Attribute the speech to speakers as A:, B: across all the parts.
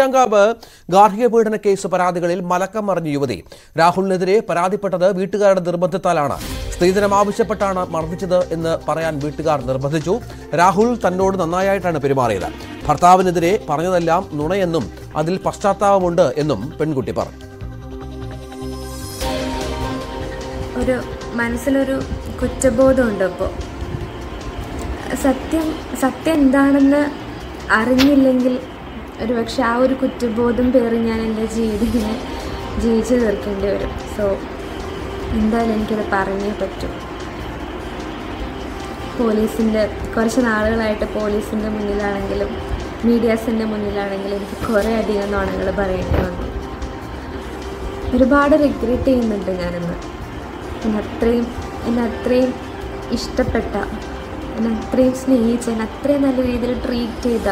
A: കൂട്ടങ്കാവ് ഗാർഹിക പീഡന കേസ് പരാതികളിൽ മലക്കം മറിഞ്ഞ യുവതി രാഹുലിനെതിരെ പരാതിപ്പെട്ടത് വീട്ടുകാരുടെ നിർബന്ധത്താലാണ് സ്ത്രീധനം ആവശ്യപ്പെട്ടാണ് മർദ്ദിച്ചത് എന്ന് പറയാൻ വീട്ടുകാർ നിർബന്ധിച്ചു രാഹുൽ തന്നോട് നന്നായിട്ടാണ് പെരുമാറിയത് ഭർത്താവിനെതിരെ പറഞ്ഞതെല്ലാം നുണയെന്നും അതിൽ പശ്ചാത്താപമുണ്ട് എന്നും പെൺകുട്ടി പറഞ്ഞു
B: ഒരു മനസ്സിലൊരു കുറ്റബോധമുണ്ട് ഇപ്പോൾ സത്യം സത്യം എന്താണെന്ന് അറിഞ്ഞില്ലെങ്കിൽ ഒരു പക്ഷെ ആ ഒരു കുറ്റബോധം പേറി ഞാൻ എൻ്റെ ജീവിതത്തിനെ ജീവിച്ചു തീർക്കേണ്ടി വരും സോ എന്തായാലും എനിക്കത് പറഞ്ഞേ പറ്റൂ പോലീസിൻ്റെ കുറച്ച് നാളുകളായിട്ട് പോലീസിൻ്റെ മുന്നിലാണെങ്കിലും മീഡിയാസിൻ്റെ മുന്നിലാണെങ്കിലും എനിക്ക് കുറേ അധികം നുണകൾ പറയേണ്ടി വന്നു ഒരുപാട് റിഗ്രറ്റ് ചെയ്യുന്നുണ്ട് ഞാനിന്ന് എന്നെ അത്രയും എന്നെ അത്രയും ഇഷ്ടപ്പെട്ട എന്നെ അത്രയും സ്നേഹിച്ച എന്നെ അത്രയും നല്ല രീതിയിൽ ട്രീറ്റ് ചെയ്ത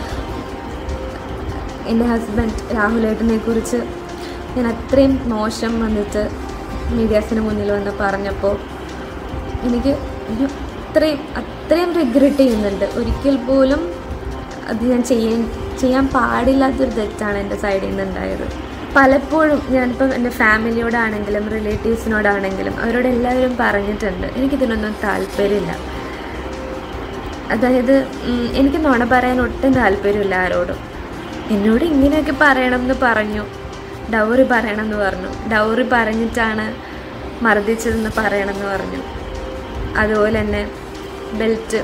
B: എൻ്റെ ഹസ്ബൻഡ് രാഹുലേട്ടനെ കുറിച്ച് ഞാൻ അത്രയും മോശം വന്നിട്ട് മീഡിയാസിന് മുന്നിൽ വന്ന് പറഞ്ഞപ്പോൾ എനിക്ക് ഒരു അത്രയും അത്രയും റിഗ്രറ്റ് ചെയ്യുന്നുണ്ട് ഒരിക്കൽ പോലും അത് ഞാൻ ചെയ്യാൻ ചെയ്യാൻ പാടില്ലാത്തൊരു തെറ്റാണ് എൻ്റെ സൈഡിൽ നിന്ന് ഉണ്ടായത് പലപ്പോഴും ഞാനിപ്പം എൻ്റെ ഫാമിലിയോടാണെങ്കിലും റിലേറ്റീവ്സിനോടാണെങ്കിലും അവരോട് എല്ലാവരും പറഞ്ഞിട്ടുണ്ട് എനിക്കിതിനൊന്നും താല്പര്യമില്ല അതായത് ഉം, എനിക്ക് നുണ പറയാൻ ഒട്ടും താല്പര്യമില്ല ആരോടും എന്നോട് ഇങ്ങനെയൊക്കെ പറയണം എന്ന് പറഞ്ഞു ഡൗറി പറയണം എന്ന് പറഞ്ഞു ഡൗറി പറഞ്ഞിട്ടാണ് മർദ്ദിച്ചതെന്ന് പറയണമെന്ന് പറഞ്ഞു അതുപോലെ തന്നെ ബെൽറ്റ്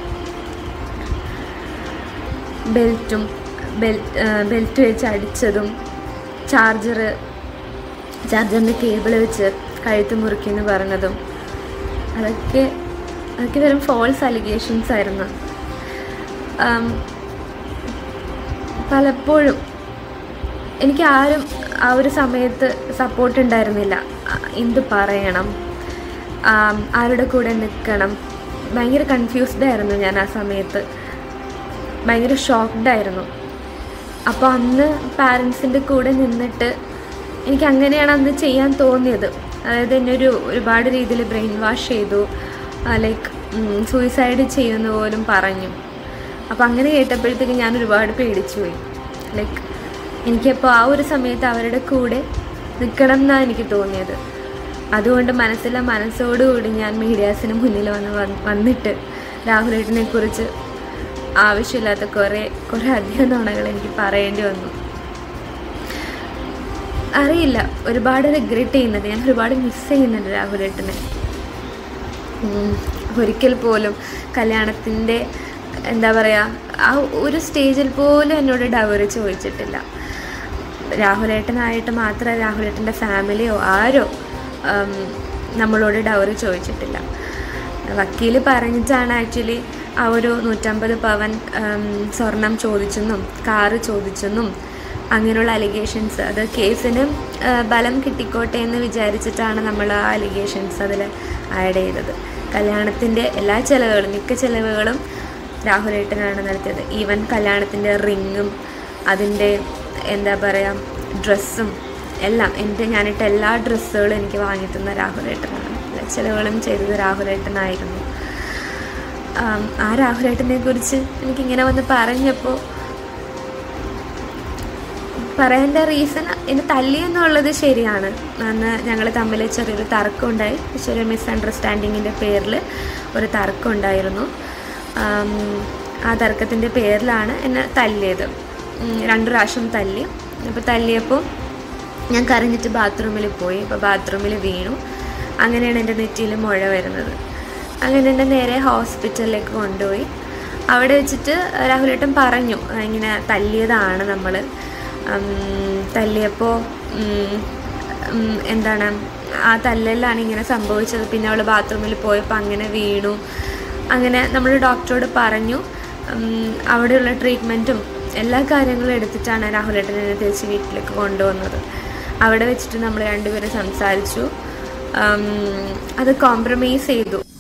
B: ബെൽറ്റും ബെൽറ്റ് ബെൽറ്റ് വെച്ച് അടിച്ചതും ചാർജർ ചാർജറിൻ്റെ കേബിൾ വെച്ച് കഴുത്ത് മുറിക്കുമെന്ന് പറഞ്ഞതും അതൊക്കെ അതൊക്കെ വെറും ഫോൾസ് അലിഗേഷൻസ് ആയിരുന്നു ആം, പലപ്പോഴും എനിക്ക് ആരും ആ ഒരു സമയത്ത് സപ്പോർട്ട് ഉണ്ടായിരുന്നില്ല ആ, എന്ത് പറയണം ആം, ആരുടെ കൂടെ നിൽക്കണം ഭയങ്കര കൺഫ്യൂസ്ഡ് ആയിരുന്നു ഞാൻ ആ സമയത്ത് ഭയങ്കര ഷോക്ക്ഡ് ആയിരുന്നു അപ്പോൾ അന്ന് പാരൻസിൻ്റെ കൂടെ നിന്നിട്ട് എനിക്ക് അങ്ങനെയാണ് അന്ന് ചെയ്യാൻ തോന്നിയത് അതായത് എന്നെ ഒരു ഒരുപാട് രീതിയിൽ ബ്രെയിൻ വാഷ് ചെയ്തു ലൈക്ക് സൂയിസൈഡ് ചെയ്യുന്ന പോലും പറഞ്ഞു അപ്പോൾ അങ്ങനെ കേട്ടപ്പോഴത്തേക്ക് ഞാൻ ഒരുപാട് പേടിച്ചു പോയി ലൈക്ക് എനിക്കപ്പോൾ ആ ഒരു സമയത്ത് അവരുടെ കൂടെ നിൽക്കണം എന്നാണ് എനിക്ക് തോന്നിയത് അതുകൊണ്ട് മനസ്സിലെ മനസ്സോടുകൂടി ഞാൻ മീഡിയാസിന് മുന്നിൽ വന്ന് വന്ന് വന്നിട്ട് രാഹുലേട്ടനെ കുറിച്ച് ആവശ്യമില്ലാത്ത കുറേ കുറേ അധികം നുണകൾ എനിക്ക് പറയേണ്ടി വന്നു അറിയില്ല ഒരുപാട് റിഗ്രറ്റ് ചെയ്യുന്നുണ്ട് ഞാൻ ഒരുപാട് മിസ് ചെയ്യുന്നുണ്ട് രാഹുലേട്ടനെ ഉം, ഒരിക്കൽ പോലും കല്യാണത്തിൻ്റെ എന്താ പറയുക ആ ഒരു സ്റ്റേജിൽ പോലും എന്നോട് ഡവറി ചോദിച്ചിട്ടില്ല രാഹുലേട്ടനായിട്ട് മാത്രമേ രാഹുലേട്ടൻ്റെ ഫാമിലിയോ ആരോ ഉം, നമ്മളോട് ഡവറി ചോദിച്ചിട്ടില്ല വക്കീൽ പറഞ്ഞിട്ടാണ് ആക്ച്വലി ആ ഒരു നൂറ്റമ്പത് പവൻ ഉം, സ്വർണം ചോദിച്ചെന്നും കാറ് ചോദിച്ചെന്നും അങ്ങനെയുള്ള അലിഗേഷൻസ് അത് കേസിന് ആ, ബലം കിട്ടിക്കോട്ടെ എന്ന് വിചാരിച്ചിട്ടാണ് നമ്മൾ ആ അലിഗേഷൻസ് അതിൽ ആഡ് ചെയ്തത് കല്യാണത്തിൻ്റെ എല്ലാ ചിലവുകളും മിക്ക ചിലവുകളും രാഹുലേട്ടനാണ് നടത്തിയത് ഈവൻ കല്യാണത്തിൻ്റെ റിങ്ങും അതിൻ്റെ എന്താ പറയുക ഡ്രസ്സും എല്ലാം എൻ്റെ ഞാനിട്ട എല്ലാ ഡ്രസ്സുകളും എനിക്ക് വാങ്ങിത്തന്ന രാഹുലേട്ടനാണ് എല്ലാ ചിലവുകളും ചെയ്തത് രാഹുലേട്ടനായിരുന്നു ആം, ആ രാഹുലേട്ടനെ കുറിച്ച് എനിക്കിങ്ങനെ വന്ന് പറഞ്ഞപ്പോൾ പറയേണ്ട റീസൺ എന്നെ തല്ലി എന്നുള്ളത് ശരിയാണ് അന്ന് ഞങ്ങൾ തമ്മിൽ ചെറിയൊരു തർക്കം ഉണ്ടായി ചെറിയൊരു മിസ്അണ്ടർസ്റ്റാൻഡിങ്ങിൻ്റെ പേരിൽ ഒരു തർക്കം ഉണ്ടായിരുന്നു ആം, ആ തർക്കത്തിൻ്റെ പേരിലാണ് എന്നെ തല്ലിയത് ഉം, രണ്ട് പ്രാവശ്യം തല്ലി അപ്പോൾ തല്ലിയപ്പോൾ ഞാൻ കരഞ്ഞിട്ട് ബാത്റൂമിൽ പോയി അപ്പോൾ ബാത്റൂമിൽ വീണു അങ്ങനെയാണ് എൻ്റെ നെറ്റിയിൽ മുഴ വരുന്നത് അങ്ങനെ എന്നെ നേരെ ഹോസ്പിറ്റലിലേക്ക് കൊണ്ടുപോയി അവിടെ വെച്ചിട്ട് രാഹുലേട്ടൻ പറഞ്ഞു ഇങ്ങനെ തല്ലിയതാണ് നമ്മൾ തല്ലിയപ്പോൾ എന്താണ് ആ തല്ലലിലാണ് ഇങ്ങനെ സംഭവിച്ചത് പിന്നെ അവൾ ബാത്റൂമിൽ പോയപ്പോൾ അങ്ങനെ വീണു അങ്ങനെ നമ്മൾ ഡോക്ടറോട് പറഞ്ഞു ഉം, അവിടെയുള്ള ട്രീറ്റ്മെൻറ്റും എല്ലാ കാര്യങ്ങളും എടുത്തിട്ടാണ് രാഹുലേട്ടൻ എന്നെ തിരിച്ച് വീട്ടിലേക്ക് കൊണ്ടുവന്നത് അവിടെ വെച്ചിട്ട് നമ്മൾ രണ്ടുപേരും സംസാരിച്ചു ഉം, അത് കോംപ്രമൈസ് ചെയ്തു